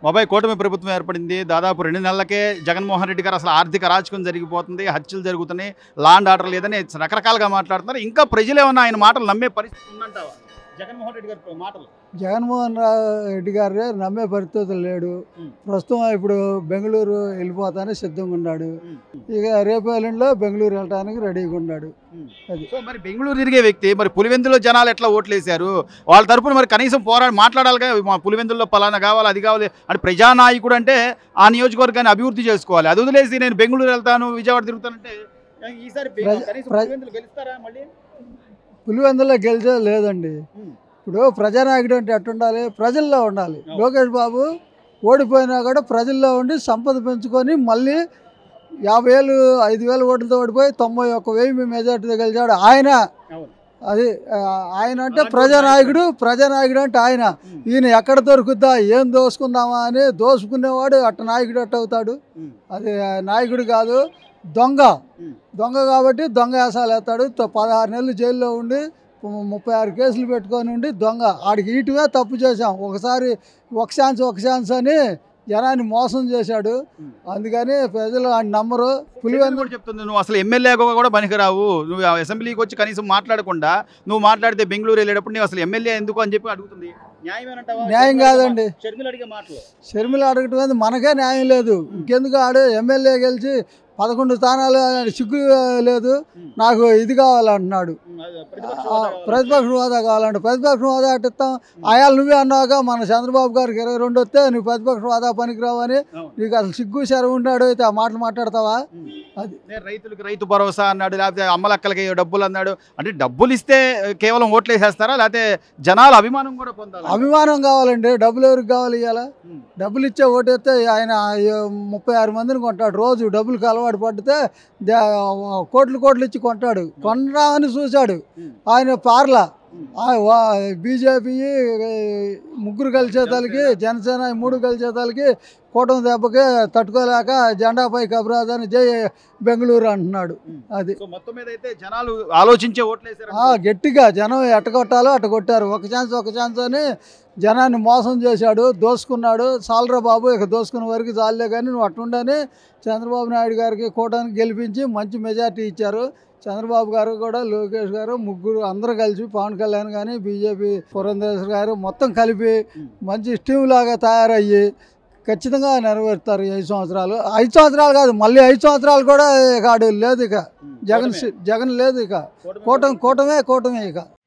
బాబాయ్ కూటమి ప్రభుత్వం ఏర్పడింది దాదాపు రెండు నెలలకే జగన్మోహన్ రెడ్డి గారు అసలు ఆర్థిక అరాచకం జరిగిపోతుంది హత్యలు జరుగుతున్నాయి లాండ్ ఆర్డర్ లేదని రకరకాలుగా మాట్లాడుతున్నారు ఇంకా ప్రజలు ఏమన్నా ఆయన మాటలు నమ్మే పరిస్థితి ఉందంటావా జగన్మోహన్ రెడ్డి గారి మాటలు జగన్మోహన్ రా- రెడ్డి గారు నమ్మే పరిస్థితులు లేడు ఉం. ప్రస్తుతం ఇప్పుడు బెంగళూరు వెళ్ళిపోతానే సిద్ధంగా ఉన్నాడు ఇక రేపు ఎల్లుండిలో బెంగళూరు వెళ్ళడానికి రెడీగా ఉన్నాడు అది. సో మరి బెంగళూరు తిరిగే వ్యక్తి మరి పులివెందులో జనాలు ఎట్లా ఓట్లేశారు వాళ్ళ తరపున మరి కనీసం పోరాడి మాట్లాడాలిగా మా పులివెందుల్లో పలానా కావాలి అది కావాలి అంటే ప్రజానాయకుడు అంటే ఆ నియోజకవర్గాన్ని అభివృద్ధి చేసుకోవాలి అది వదిలేసి నేను బెంగళూరు వెళ్తాను విజయవాడ తిరుగుతానంటే ఈసారి బె- ప్రజ- కనీసం ప్రజ- పులివెందులు గెలుస్తారా మళ్ళీ పులివెందులో గెలిచే లేదండి ఉం. ఇప్పుడు ప్రజానాయకుడు అంటే ఎట్టుండాలి ప్రజల్లో ఉండాలి అవును. లోకేష్ బాబు ఓడిపోయినా కూడా ప్రజల్లో ఉండి సంపద పెంచుకొని మళ్ళీ యాభై వేలు ఐదు వేలు ఓట్లతో ఓడిపోయి తొంభై ఒక్క వెయ్యి మెజార్టీతో గెలిచాడు ఆయన అవును. అది ఆ, ఆయన అంటే అలాంటి ప్రజానాయకుడు ప్రజానాయకుడు అంటే ఆయన ఉం. ఈయన ఎక్కడ దొరుకుద్దా ఏం దోసుకుందామా అని దోసుకునేవాడు అట్ట నాయకుడు అట్ట అవుతాడు ఉం. అది ఆ, నాయకుడు కాదు దొంగ ఉం. దొంగ కాబట్టి దొంగ వేసాలు వేస్తాడు త- పదహారు నెలలు జైల్లో ఉండి ము- ముప్పై ఆరు కేసులు పెట్టుకొని ఉండి దొంగ ఆడికి ఈటువే తప్పు చేశాం ఒకసారి ఒక ఛాన్స్ ఒక ఛాన్స్ అని జనాన్ని మోసం చేశాడు ఉం. అందుకని ప్రజలు ఆయన నమ్మరు పులివెందులు పులివెందు కూడా చెప్తుంది నువ్వు అసలు ఎమ్మెల్యేగా కూడా పనికిరావు నువ్వు ఆ అసెంబ్లీకి వచ్చి కనీసం మాట్లాడకుండా నువ్వు మాట్లాడితే బెంగళూరు వెళ్ళేటప్పుడు నువ్వు అసలు ఎమ్మెల్యే ఎందుకు అని చెప్పి అడుగుతుంది న్యాయమేనంటావా? న్యాయం కాదండి. షర్మిల అడిగే మాటలు షర్మిల అడగటం అనేది మనకే న్యాయం లేదు ఇంకెందుకు ఆడు ఎమ్మెల్యే గెలిచి పదకొండు స్థానాలు సిగ్గు లేదు నాకు ఇది కావాలంటున్నాడు ప్రతిపక్ష ఆ, హోదా కావాలి. ప్రతిపక్ష హోదా కావాలంటే ప్రతిపక్ష హోదా అట్టిస్తాం అయాలు నువ్వే అన్నావుగా మన చంద్రబాబు గారికి ఇరవై రెండు వస్తే నువ్వు ప్రతిపక్ష హోదా పనికిరావని అవును. నీకు అసలు సిగ్గు శరం ఉన్నాడు అయితే ఆ మాటలు మాట్లాడతావా ఉం. అది. నేను రైతులకు రైతు భరోసా అన్నాడు లేకపోతే అమ్మలక్కలకి డబ్బులు అన్నాడు అంటే డబ్బులు ఇస్తే కేవలం ఓట్లు వేసేస్తారా లేకపోతే జనాల అభిమానం కూడా పొందాలి అభిమానం కావాలండి డబ్బులు ఎవరికి కావాలి ఇవాళ ఉం. డబ్బులు ఇచ్చే ఓటేస్తే ఆయన ఏ ముప్పై ఆరు మందిని కొంటాడు రోజు డబ్బులకు అలవాటు పడితే దే- కోట్లు కోట్లు ఇచ్చి కొంటాడు కొనరామని చూశాడు ఉం. ఆయన పార్ల ఉం. బీజేపీ ముగ్గురు కలిసేతాలకి జనసేన ఈ మూడు కలిసేతాలకి కూటమి దెబ్బకి తట్టుకోలేక జెండాపై కబరాదని జై బెంగళూరు అంటున్నాడు ఉం. అది సో మొత్తం మీద అయితే జనాలు ఆలోచించే ఓట్లు వేసారు ఆ, గట్టిగా జనం ఎట్టగొట్టాలో అట్ట కొట్టారు ఒక ఛాన్స్ ఒక ఛాన్స్ అని జనాన్ని మోసం చేశాడు దోసుకున్నాడు సాలరా బాబు ఇక దోసుకున్న వరకు చాలే కానీ నువ్వు అట్టుండని చంద్రబాబు నాయుడు గారికి కూటానికి గెలిపించి మంచి మెజార్టీ ఇచ్చారు చంద్రబాబు గారు కూడా లోకేష్ గారు ముగ్గురు అందరూ కలిసి పవన్ కళ్యాణ్ కానీ బీజేపీ పురంధేశ్వర్ గారు మొత్తం కలిపి మంచి టీం లాగా తయారయ్యి ఖచ్చితంగా నెరవేరుతారు ఈ ఐదు సంవత్సరాలు ఐదు సంవత్సరాలు కాదు మళ్ళీ ఐదు సంవత్సరాలు కూడా ఇక ఆడు లేదు ఇక జగన్ సి- జగన్ లేదు ఇక కూటమి కూటమే కూటమే ఇక